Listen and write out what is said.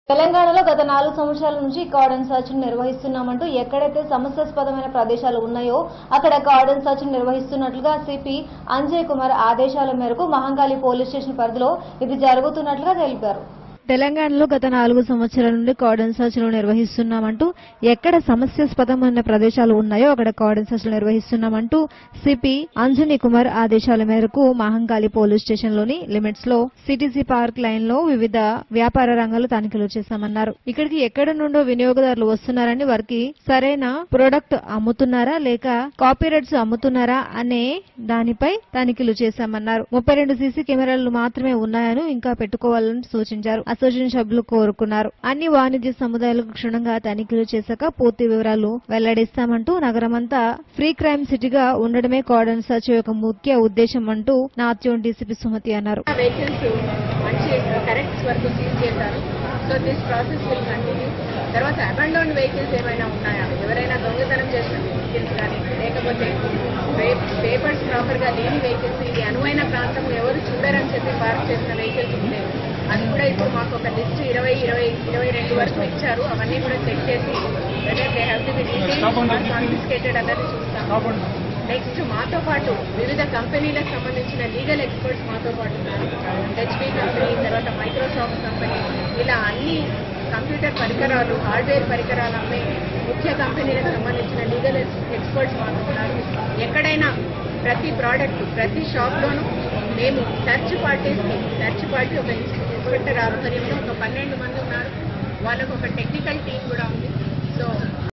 తెలంగాణలో గత నాలుగు సంవత్సరాల నుంచి కార్డన్ సర్చ్ నిర్వహిస్తున్నామంటూ ఎక్కడైతే సమస్యాస్పదమైన ప్రదేశాలు ఉన్నాయో అక్కడ కార్డన్ సర్చ్ నిర్వహిస్తున్నట్లుగా సిపి అంజయ్ కుమార్ ఆదేశాల మేరకు మహంకాళి పోలీస్ స్టేషన్ పరిధిలో ఇది జరుగుతున్నట్లుగా తెలిపారు తెలంగాణలో గత నాలుగు సంవత్సరాల నుండి కార్డన్ సర్చ్లు నిర్వహిస్తున్నామంటూ ఎక్కడ సమస్యాస్పదమైన ప్రదేశాలు ఉన్నాయో అక్కడ కార్డన్ సర్చ్లు నిర్వహిస్తున్నామంటూ సిపి అంజనీ కుమార్ ఆదేశాల మేరకు మహంకాళి పోలీస్ స్టేషన్లోని లిమిట్స్ లో సిటీసీ పార్క్ లైన్ లో వివిధ వ్యాపార రంగాలు తనిఖీలు చేశామన్నారు ఇక్కడికి ఎక్కడ నుండో వినియోగదారులు వస్తున్నారని వారికి సరైన ప్రొడక్ట్ అమ్ముతున్నారా లేక కాపీరైట్స్ అమ్ముతున్నారా అనే దానిపై తనిఖీలు చేశామన్నారు ముప్పై రెండు సీసీ కెమెరాలు మాత్రమే ఉన్నాయని ఇంకా పెట్టుకోవాలని సూచించారు అసోసియేషన్ సభ్యులు కోరుకున్నారు అన్ని వాణిజ్య సముదాయాలకు క్షుణ్ణంగా తనిఖీలు చేశాక పూర్తి వివరాలు వెల్లడిస్తామంటూ నగరమంతా ఫ్రీ క్రైమ్ సిటీగా ఉండడమే కార్డన్ సర్చ్ యొక్క ముఖ్య ఉద్దేశం అంటూ నాత్యం డీసీపీ సుమతి అన్నారు వెహికల్స్ మంచి కరెక్ట్స్ వరకు సీజ్ చేశారు so this process will continue తర్వాత అబండోన్ వెహికల్స్ ఏమైనా ఉన్నాయా ఎవరైనా దొంగతనం చేసిన వెహికల్స్ కానీ లేకపోతే పేపర్స్ ప్రాపర్ గా లేని వెహికల్స్ ఇది అనువైన ప్రాంతం ఎవరు చూడరని చెప్పి పార్క్ చేసిన వెహికల్స్ ఉంటే అది కూడా ఇప్పుడు మాకు ఒక లిస్ట్ ఇరవై ఇరవై ఇరవై రెండు వరకు ఇచ్చారు అవన్నీ కూడా చెక్ చేసి whether they have to be confiscated అన్నది చూస్తాం నెక్స్ట్ మాతో పాటు వివిధ కంపెనీలకు సంబంధించిన లీగల్ ఎక్స్పర్ట్స్ మాతో పాటు ఉన్నారు హెచ్పి కంపెనీ తర్వాత మైక్రోసాఫ్ట్ కంపెనీ ఇలా అన్ని కంప్యూటర్ పరికరాలు హార్డ్వేర్ పరికరాలు అమ్మే ముఖ్య కంపెనీలకు సంబంధించిన లీగల్ ఎక్స్పర్ట్స్ మాతో ఉన్నారు ఎక్కడైనా ప్రతి ప్రోడక్ట్ ప్రతి షాప్లోనూ మేము సెర్చ్ పార్టీస్కి సెర్చ్ పార్టీ ఒక ఇన్స్పెక్టర్ ఆధ్వర్యంలో ఒక పన్నెండు మంది ఉన్నారు వాళ్ళకు ఒక టెక్నికల్ టీం కూడా ఉంది సో